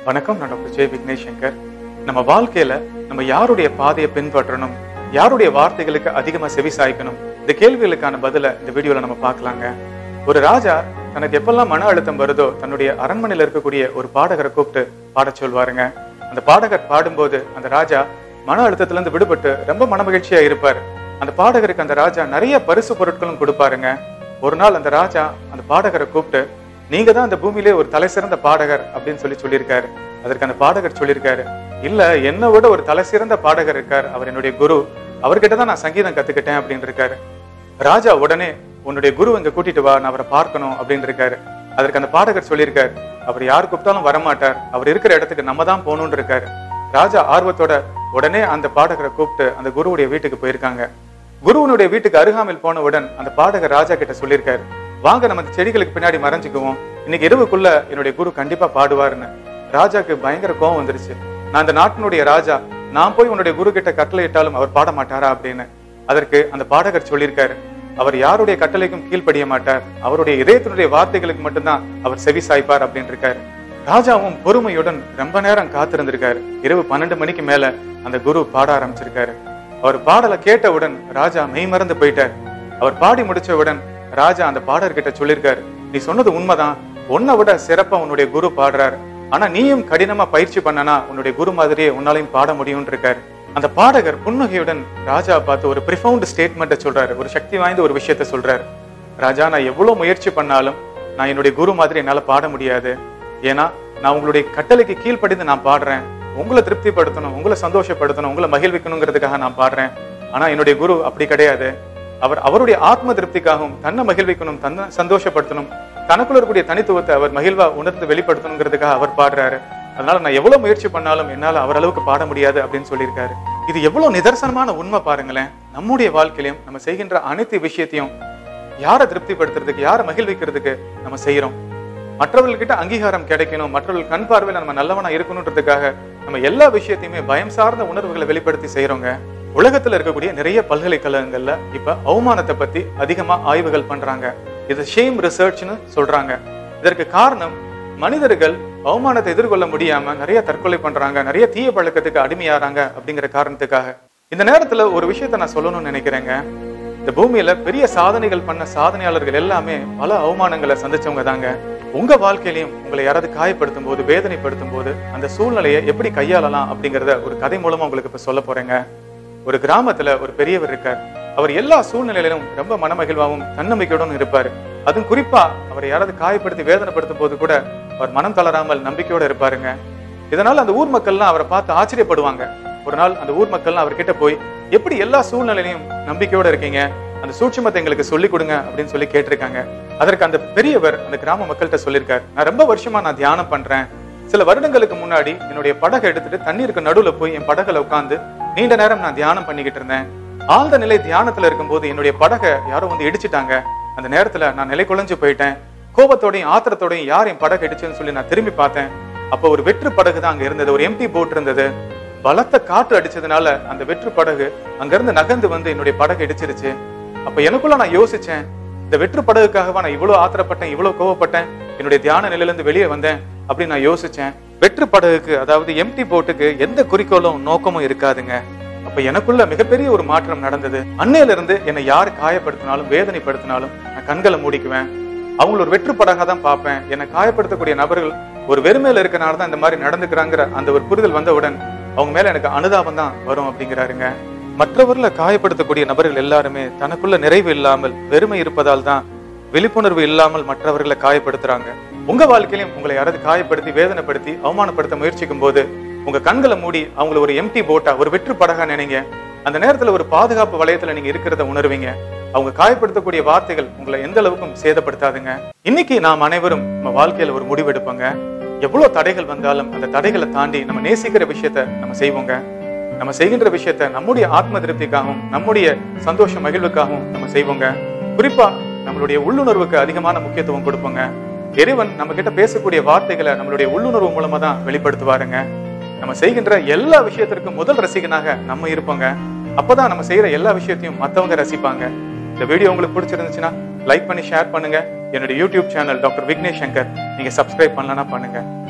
வணக்கம் நான் டாக்டர் ஜெய் விக்னேஷ் சங்கர் நம்ம வாழ்க்கையில நம்ம யாருடைய பாதையை பின்பற்றணும் யாருடைய வார்த்தைகளுக்கு அதிகமா செவி சாய்க்கணும் இந்த கேள்விகளுக்கான பதில இந்த வீடியோல நம்ம பார்க்கலாங்க ஒரு ராஜா தனக்கு எப்பெல்லாம் மன அழுத்தம் வருதோ தன்னுடைய அரண்மனையில இருக்கக்கூடிய ஒரு பாடகரை கூப்பிட்டு பாடச் சொல்வாருங்க அந்த பாடகர் பாடும்போது அந்த ராஜா மன அழுத்தத்துல இருந்து விடுபட்டு ரொம்ப மனமகிழ்ச்சியா இருப்பார் அந்த பாடகருக்கு அந்த ராஜா நிறைய பரிசு பொருட்களும் கொடுப்பாருங்க ஒரு நாள் அந்த ராஜா அந்த பாடகரை கூப்பிட்டு நீங்க தான் அந்த பூமியிலே ஒரு தலை சிறந்த பாடகர் அப்படின்னு சொல்லி சொல்லியிருக்காரு அதற்கு அந்த பாடகர் சொல்லியிருக்காரு இல்ல என்னை விட ஒரு தலை சிறந்த பாடகர் இருக்கார் அவர் என்னுடைய குரு அவர்கிட்ட தான் நான் சங்கீதம் கத்துக்கிட்டேன் அப்படின்னு இருக்காரு ராஜா உடனே உன்னுடைய குரு இங்க கூட்டிட்டு வா நான் அவரை பார்க்கணும் அப்படின்னு இருக்காரு அதற்கு அந்த பாடகர் சொல்லியிருக்காரு அவர் யார் கூப்பிட்டாலும் வரமாட்டார் அவர் இருக்கிற இடத்துக்கு நம்ம தான் போகணும்னு இருக்காரு ராஜா ஆர்வத்தோட உடனே அந்த பாடகரை கூப்பிட்டு அந்த குருவுடைய வீட்டுக்கு போயிருக்காங்க குருவனுடைய வீட்டுக்கு அருகாமையில் போனவுடன் அந்த பாடகர் ராஜா கிட்ட சொல்லியிருக்காரு வாங்க நம்ம இந்த செடிகளுக்கு பின்னாடி மறைஞ்சுக்குவோம் இன்னைக்கு இரவுக்குள்ள என்னுடைய குரு கண்டிப்பா பாடுவாருன்னு ராஜாக்கு பயங்கர கோவம் வந்துருச்சு நான் இந்த நாட்டினுடைய ராஜா நான் போய் உன்னுடைய குரு கிட்ட கட்டளை இட்டாலும் அவர் பாட மாட்டாரா அப்படின்னு அதற்கு அந்த பாடகர் சொல்லியிருக்காரு அவர் யாருடைய கட்டளைக்கும் கீழ்ப்படிய மாட்டார் அவருடைய இதயத்தினுடைய வார்த்தைகளுக்கு மட்டும்தான் அவர் செவி சாய்ப்பார் அப்படின்னு இருக்காரு ராஜாவும் பொறுமையுடன் ரொம்ப நேரம் காத்திருந்திருக்காரு இரவு பன்னெண்டு மணிக்கு மேல அந்த குரு பாட ஆரம்பிச்சிருக்காரு அவர் பாடலை கேட்டவுடன் ராஜா மெய்மறந்து போயிட்டார் அவர் பாடி முடிச்சவுடன் ராஜா அந்த பாடர்கிட்ட சொல்லியிருக்காரு நீ சொன்னது உண்மைதான் உன்னை விட சிறப்பா உன்னுடைய குரு பாடுறாரு ஆனா நீயும் கடினமா பயிற்சி பண்ணனா உன்னுடைய குரு மாதிரியே உன்னாலையும் பாட முடியும்னு இருக்காரு அந்த பாடகர் புன்னகையுடன் ராஜா பார்த்து ஒரு ப்ரிஃபவுண்ட் ஸ்டேட்மெண்ட்டை சொல்றாரு ஒரு சக்தி வாய்ந்த ஒரு விஷயத்த சொல்றாரு ராஜா நான் எவ்வளவு முயற்சி பண்ணாலும் நான் என்னுடைய குரு மாதிரி என்னால பாட முடியாது ஏன்னா நான் உங்களுடைய கட்டளைக்கு கீழ்ப்படிந்து நான் பாடுறேன் உங்களை திருப்திப்படுத்தணும் உங்களை சந்தோஷப்படுத்தணும் உங்களை மகிழ்விக்கணுங்கிறதுக்காக நான் பாடுறேன் ஆனா என்னுடைய குரு அப்படி கிடையாது அவர் அவருடைய ஆத்ம திருப்திக்காகவும் தன்னை மகிழ்விக்கணும் தன்னை சந்தோஷப்படுத்தணும் தனக்குள்ள இருக்கக்கூடிய தனித்துவத்தை அவர் மகிழ்வா உணர்ந்து வெளிப்படுத்தணுங்கிறதுக்காக அவர் பாடுறாரு அதனால நான் எவ்வளவு முயற்சி பண்ணாலும் என்னால அவர் அளவுக்கு பாட முடியாது அப்படின்னு சொல்லியிருக்காரு இது எவ்வளவு நிதர்சனமான உண்மை பாருங்களேன் நம்முடைய வாழ்க்கையிலும் நம்ம செய்கின்ற அனைத்து விஷயத்தையும் யாரை திருப்திப்படுத்துறதுக்கு யாரை மகிழ்விக்கிறதுக்கு நம்ம செய்யறோம் மற்றவர்கள்கிட்ட அங்கீகாரம் கிடைக்கணும் மற்றவர்கள் கண் பார்வையில நம்ம நல்லவனா இருக்கணுன்றதுக்காக நம்ம எல்லா விஷயத்தையுமே பயம் சார்ந்த உணர்வுகளை வெளிப்படுத்தி செய்யறோங்க உலகத்துல இருக்கக்கூடிய நிறைய பல்கலைக்கழகங்கள்ல இப்ப அவமானத்தை பத்தி அதிகமா ஆய்வுகள் பண்றாங்க இது ஷேம் ரிசர்ச்னு சொல்றாங்க இதற்கு காரணம் மனிதர்கள் அவமானத்தை எதிர்கொள்ள முடியாம நிறைய தற்கொலை பண்றாங்க நிறைய தீய பழக்கத்துக்கு அடிமையாறாங்க அப்படிங்கிற காரணத்துக்காக இந்த நேரத்துல ஒரு விஷயத்த நான் சொல்லணும்னு நினைக்கிறேங்க இந்த பூமியில பெரிய சாதனைகள் பண்ண சாதனையாளர்கள் எல்லாமே பல அவமானங்களை சந்திச்சவங்க தாங்க உங்க வாழ்க்கையிலையும் உங்களை யாராவது காயப்படுத்தும் போது வேதனைப்படுத்தும் போது அந்த சூழ்நிலையை எப்படி கையாளலாம் அப்படிங்கறத ஒரு கதை மூலமா உங்களுக்கு இப்ப சொல்ல போறேங்க ஒரு கிராமத்துல ஒரு பெரியவர் இருக்கார் அவர் எல்லா சூழ்நிலையிலும் ரொம்ப மனமகிழ்வாகவும் தன்னம்பிக்கையுடன் இருப்பாரு அதுவும் குறிப்பா அவரை யாராவது காயப்படுத்தி வேதனைப்படுத்தும் போது கூட அவர் மனம் தளராமல் நம்பிக்கையோட இருப்பாருங்க இதனால அந்த ஊர் மக்கள்லாம் அவரை பார்த்து ஆச்சரியப்படுவாங்க ஒரு நாள் அந்த ஊர் மக்கள்லாம் அவர்கிட்ட போய் எப்படி எல்லா சூழ்நிலையிலையும் நம்பிக்கையோட இருக்கீங்க அந்த சூட்சுமத்தை எங்களுக்கு சொல்லிக் கொடுங்க அப்படின்னு சொல்லி கேட்டிருக்காங்க அதற்கு அந்த பெரியவர் அந்த கிராம மக்கள்கிட்ட சொல்லியிருக்காரு நான் ரொம்ப வருஷமா நான் தியானம் பண்றேன் சில வருடங்களுக்கு முன்னாடி என்னுடைய படகை எடுத்துட்டு தண்ணீருக்கு நடுவுல போய் என் படகுல உட்காந்து நீண்ட நேரம் நான் தியானம் பண்ணிக்கிட்டு இருந்தேன் ஆழ்ந்த நிலை தியானத்துல இருக்கும்போது என்னுடைய படகை யாரோ வந்து இடிச்சிட்டாங்க அந்த நேரத்துல நான் நிலை குலைஞ்சு போயிட்டேன் கோபத்தோடையும் ஆத்திரத்தோடையும் யார் என் படகு இடிச்சுன்னு சொல்லி நான் திரும்பி பார்த்தேன் அப்போ ஒரு வெற்று படகு தான் அங்க இருந்தது ஒரு எம்டி போட் இருந்தது பலத்த காற்று அடிச்சதுனால அந்த வெற்று படகு அங்கிருந்து நகர்ந்து வந்து என்னுடைய படகு இடிச்சிருச்சு அப்ப எனக்குள்ள நான் யோசிச்சேன் இந்த வெற்று படகுக்காகவா நான் இவ்வளவு ஆத்திரப்பட்டேன் இவ்வளவு கோவப்பட்டேன் என்னுடைய தியான நிலையில இருந்து வெளியே வந்தேன் அப்படின்னு நான் யோசிச்சேன் வெற்று படகுக்கு அதாவது எம்டி போட்டுக்கு எந்த குறிக்கோளும் நோக்கமும் இருக்காதுங்க அப்ப எனக்குள்ள மிகப்பெரிய ஒரு மாற்றம் நடந்தது அன்னையில இருந்து என்னை யார் காயப்படுத்தினாலும் வேதனைப்படுத்தினாலும் நான் கண்களை மூடிக்குவேன் அவங்கள ஒரு வெற்று படகா தான் பார்ப்பேன் என்னை காயப்படுத்தக்கூடிய நபர்கள் ஒரு வெறுமையில இருக்கனால தான் இந்த மாதிரி நடந்துக்கிறாங்கிற அந்த ஒரு புரிதல் வந்தவுடன் அவங்க மேல எனக்கு அனுதாபம் தான் வரும் அப்படிங்கிறாருங்க மற்றவர்களை காயப்படுத்தக்கூடிய நபர்கள் எல்லாருமே தனக்குள்ள நிறைவு இல்லாமல் வெறுமை இருப்பதால் தான் விழிப்புணர்வு இல்லாமல் மற்றவர்களை காயப்படுத்துறாங்க உங்க வாழ்க்கையிலும் உங்களை யாராவது காயப்படுத்தி வேதனைப்படுத்தி அவமானப்படுத்த முயற்சிக்கும் போது உங்க கண்களை மூடி அவங்கள ஒரு எம்டி போட்டா ஒரு வெற்று படகா நினைங்க அந்த நேரத்துல ஒரு பாதுகாப்பு வளையத்துல நீங்க இருக்கிறத உணர்வீங்க அவங்க காயப்படுத்தக்கூடிய வார்த்தைகள் உங்களை எந்த அளவுக்கும் சேதப்படுத்தாதுங்க இன்னைக்கு நாம் அனைவரும் நம்ம வாழ்க்கையில ஒரு முடிவெடுப்போங்க எவ்வளவு தடைகள் வந்தாலும் அந்த தடைகளை தாண்டி நம்ம நேசிக்கிற விஷயத்த நம்ம செய்வோங்க நம்ம செய்கின்ற விஷயத்த நம்முடைய ஆத்ம திருப்திக்காகவும் நம்முடைய சந்தோஷ மகிழ்வுக்காகவும் நம்ம செய்வோங்க குறிப்பா நம்மளுடைய உள்ளுணர்வுக்கு அதிகமான முக்கியத்துவம் கொடுப்போங்க இறைவன் நம்ம கிட்ட பேசக்கூடிய வார்த்தைகளை நம்மளுடைய உள்ளுணர்வு மூலமா தான் வெளிப்படுத்துவாருங்க நம்ம செய்கின்ற எல்லா விஷயத்திற்கும் முதல் ரசிகனாக நம்ம இருப்போங்க அப்பதான் நம்ம செய்யற எல்லா விஷயத்தையும் மத்தவங்க ரசிப்பாங்க இந்த வீடியோ உங்களுக்கு பிடிச்சிருந்துச்சுன்னா லைக் பண்ணி ஷேர் பண்ணுங்க என்னுடைய YouTube channel doctor Vignesh Shankar நீங்க சப்ஸ்கிரைப் பண்ணலன்னா பண்ணுங்க